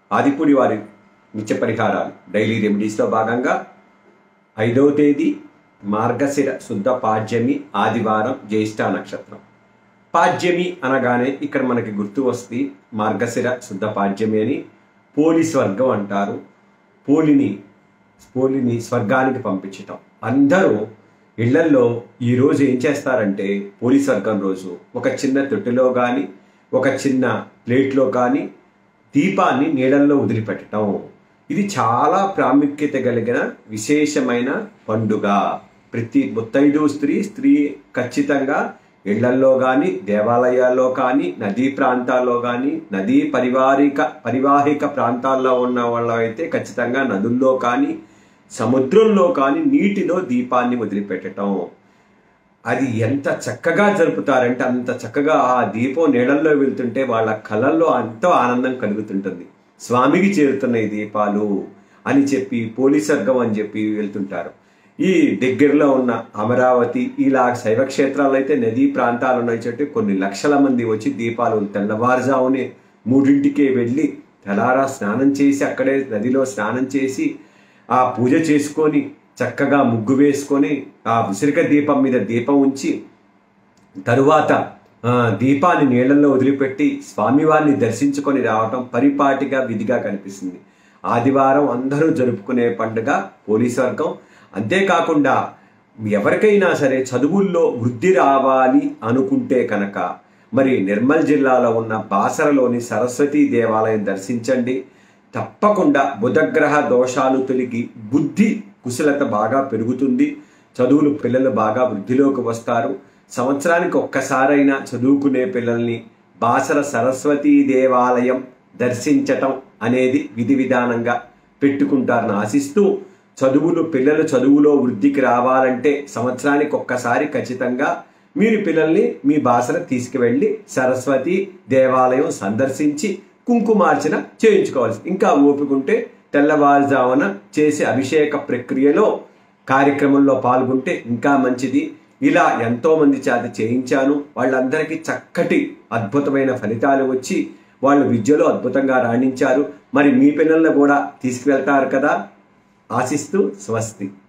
ఆదిపూడి వారి నిత్య పరిహారాలు డైలీ రెమెడీస్లో భాగంగా ఐదవ తేదీ మార్గశిర శుద్ధ పాడ్యమి ఆదివారం జ్యేష్ఠ నక్షత్రం పాడ్యమి అనగానే ఇక్కడ మనకి గుర్తు వస్తుంది మార్గశిర శుద్ధ పాడ్యమి అని పోలి స్వర్గం అంటారు పోలిని పోలిని స్వర్గానికి పంపించటం అందరూ ఇళ్లల్లో ఈరోజు ఏం చేస్తారంటే పోలి స్వర్గం రోజు ఒక చిన్న తొట్టిలో కానీ ఒక చిన్న ప్లేట్లో కానీ దీపాన్ని నీడల్లో వదిలిపెట్టడం ఇది చాలా ప్రాముఖ్యత కలిగిన విశేషమైన పండుగ ప్రతి ముత్తైదు స్త్రీ స్త్రీ ఖచ్చితంగా ఇళ్లల్లో కానీ దేవాలయాల్లో కానీ నదీ ప్రాంతాల్లో కానీ నదీ పరివారిక పరివాహిక ప్రాంతాల్లో ఉన్న వాళ్ళైతే ఖచ్చితంగా నదుల్లో కానీ సముద్రంలో కానీ నీటిలో దీపాన్ని వదిలిపెట్టడం అది ఎంత చక్కగా జరుపుతారంటే అంత చక్కగా ఆ దీపం నీళ్ళల్లో వెళ్తుంటే వాళ్ళ కళల్లో ఎంతో ఆనందం కలుగుతుంటుంది స్వామికి చేరుతున్నాయి దీపాలు అని చెప్పి పోలీసర్గం అని చెప్పి వెళ్తుంటారు ఈ దగ్గరలో ఉన్న అమరావతి ఇలా శైవ క్షేత్రాలు అయితే నదీ ప్రాంతాలు ఉన్నాయి చెట్టు కొన్ని లక్షల మంది వచ్చి దీపాలు తెల్లవారుజామునే మూడింటికే వెళ్ళి తెలారా స్నానం చేసి అక్కడే నదిలో స్నానం చేసి ఆ పూజ చేసుకొని చక్కగా ముగ్గు వేసుకొని ఆ ఉసిరిక దీపం మీద దీపం ఉంచి తరువాత ఆ, దీపాన్ని నీళ్లలో వదిలిపెట్టి స్వామివారిని దర్శించుకొని రావటం పరిపాటిగా విధిగా కనిపిస్తుంది ఆదివారం అందరూ జరుపుకునే పండుగ పోలీస్ వర్గం అంతేకాకుండా ఎవరికైనా సరే చదువుల్లో వృద్ధి రావాలి అనుకుంటే కనుక మరి నిర్మల్ జిల్లాలో ఉన్న బాసరలోని సరస్వతీ దేవాలయం దర్శించండి తప్పకుండా బుధగ్రహ దోషాలు తొలగి బుద్ధి కుశలత బాగా పెరుగుతుంది చదువులు పిల్లలు బాగా వృద్ధిలోకి వస్తారు సంవత్సరానికి ఒక్కసారైనా చదువుకునే పిల్లల్ని బాసర సరస్వతీ దేవాలయం దర్శించటం అనేది విధి విధానంగా పెట్టుకుంటారని ఆశిస్తూ చదువులు పిల్లలు చదువులో వృద్ధికి రావాలంటే సంవత్సరానికి ఒక్కసారి ఖచ్చితంగా మీరు పిల్లల్ని మీ బాసర తీసుకువెళ్ళి సరస్వతి దేవాలయం సందర్శించి కుంకుమార్చన చేయించుకోవాలి ఇంకా ఓపికంటే తెల్లవారుజామున చేసే అభిషేక ప్రక్రియలో కార్యక్రమంలో పాల్గొంటే ఇంకా మంచిది ఇలా ఎంతో మంది చేత చేయించాను వాళ్ళందరికీ చక్కటి అద్భుతమైన ఫలితాలు వచ్చి వాళ్ళు విద్యలో అద్భుతంగా రాణించారు మరి మీ పిల్లలను కూడా తీసుకువెళ్తారు కదా ఆశిస్తూ స్వస్తి